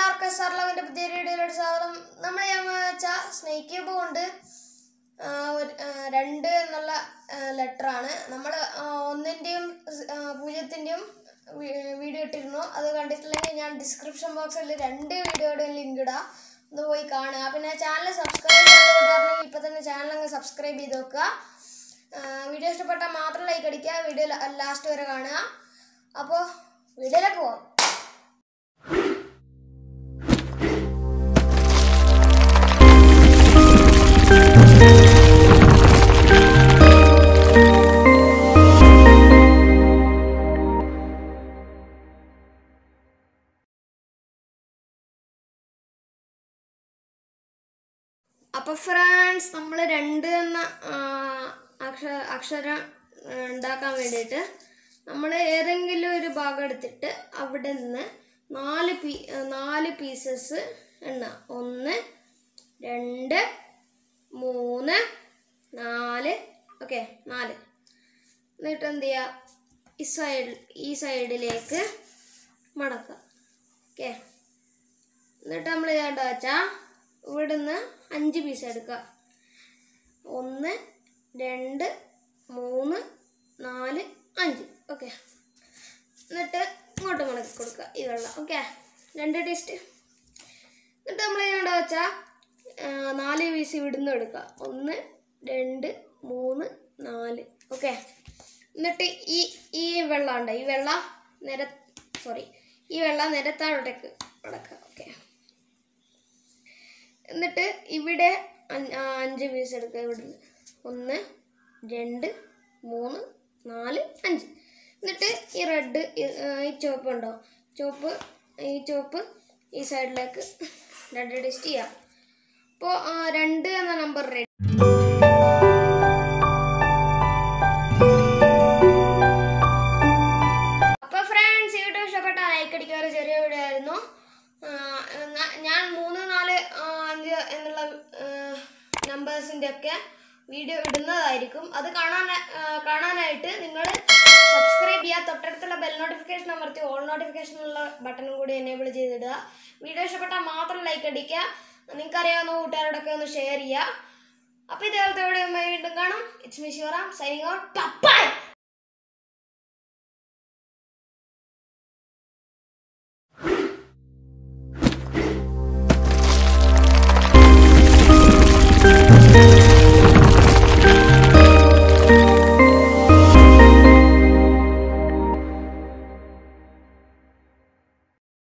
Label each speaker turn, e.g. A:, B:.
A: എല്ലാവർക്കും S R ലവിൻ്റെ പുതിയ വീഡിയോയിലോട്ട് സ്വാഗതം നമ്മൾ ഞാൻ വെച്ചാൽ സ്നേക്ക് ക്യൂബ് കൊണ്ട് ആ, ഒരു- ആ, രണ്ട് എന്നുള്ള ലെറ്ററാണ് നമ്മൾ ഒന്നിൻ്റെയും പൂജ്യത്തിൻ്റെയും വീഡിയോ ഇട്ടിരുന്നു അത് കണ്ടിട്ടില്ലെങ്കിൽ ഞാൻ ഡിസ്ക്രിപ്ഷൻ ബോക്സിൽ രണ്ട് വീഡിയോയുടെയും ലിങ്ക് ഇടാം ഒന്ന് പോയി കാണുക പിന്നെ ചാനൽ സബ്സ്ക്രൈബ് ചെയ്യാത്തവരാണെങ്കിൽ ഇപ്പോൾ തന്നെ ചാനൽ അങ്ങ് സബ്സ്ക്രൈബ് ചെയ്ത് വെക്കുക വീഡിയോ ഇഷ്ടപ്പെട്ടാൽ മാത്രം ലൈക്ക് അടിക്കുക വീഡിയോ ലാസ്റ്റ് വരെ കാണുക അപ്പോൾ വീഡിയോയിലേക്ക് പോകാം അപ്പോൾ ഫ്രാൻസ് നമ്മൾ രണ്ട് എന്ന ആ, അക്ഷ അക്ഷരം ആ, ഉണ്ടാക്കാൻ വേണ്ടിയിട്ട് നമ്മൾ ഏതെങ്കിലും ഒരു ഭാഗം എടുത്തിട്ട് അവിടെ നിന്ന് നാല് പീ ആ, നാല് പീസസ് എണ്ണ ഒന്ന് രണ്ട് മൂന്ന് നാല് ഓക്കെ നാല് എന്നിട്ട് എന്ത് ചെയ്യുക ഈ സൈഡ് ഈ സൈഡിലേക്ക് മടക്കുക ഓക്കെ എന്നിട്ട് നമ്മൾ ചെയ്യേണ്ട വെച്ചാൽ ഇവിടുന്ന് അഞ്ച് പീസ് എടുക്കുക ഒന്ന് രണ്ട് മൂന്ന് നാല് അഞ്ച് ഓക്കെ എന്നിട്ട് ഇങ്ങോട്ട് മടക്കി കൊടുക്കുക ഈ വെള്ളം ഓക്കെ രണ്ട് ടേസ്റ്റ് എന്നിട്ട് നമ്മൾ ചെയ്യേണ്ട വെച്ചാൽ നാല് പീസ് ഇവിടുന്ന് എടുക്കുക ഒന്ന് രണ്ട് മൂന്ന് നാല് ഓക്കെ എന്നിട്ട് ഈ ഈ വെള്ളം ഉണ്ട് ഈ വെള്ളം നിര സോറി ഈ വെള്ളം നിരത്താഴോട്ടേക്ക് മടക്കുക ഓക്കെ എന്നിട്ട് ഇവിടെ അഞ്ച് ആ, അഞ്ച് പീസ് എടുക്കുക ഇവിടുന്ന് ഒന്ന് രണ്ട് മൂന്ന് നാല് അഞ്ച് എന്നിട്ട് ഈ റെഡ് ഈ ചുവപ്പ് ഉണ്ടോ ചുവപ്പ് ഈ ചുവപ്പ് ഈ സൈഡിലേക്ക് രണ്ട് ടെസ്റ്റ് ചെയ്യാം അപ്പോൾ രണ്ട് എന്ന നമ്പർ റെഡി അപ്പോൾ ഫ്രണ്ട്സ് ഈ വീഡിയോ ഇഷ്ടപ്പെട്ട ലൈക്ക് അടിക്കുക ഒരു ചെറിയ വീഡിയോ ആയിരുന്നു ആ, ഞാ- ഞാൻ മൂന്ന് നാല് ആ, അഞ്ച് എന്നുള്ള നമ്പേഴ്സിൻ്റെ ഒക്കെ വീഡിയോ ഇടുന്നതായിരിക്കും അത് കാണാൻ ആ, കാണാനായിട്ട് നിങ്ങൾ സബ്സ്ക്രൈബ് ചെയ്യുക തൊട്ടടുത്തുള്ള ബെൽ നോട്ടിഫിക്കേഷൻ അമർത്തി ഓൾ നോട്ടിഫിക്കേഷനുള്ള ബട്ടണും കൂടി എനേബിൾ ചെയ്തിടുക വീഡിയോ ഇഷ്ടപ്പെട്ടാൽ മാത്രം ലൈക്ക് അടിക്കുക നിങ്ങൾക്ക് അറിയാവുന്ന കൂട്ടുകാരോടൊക്കെ ഒന്ന് ഷെയർ ചെയ്യുക അപ്പോൾ ഇതേപോലത്തെ വീഡിയോ വീണ്ടും കാണാം it's me Sivaram signing out by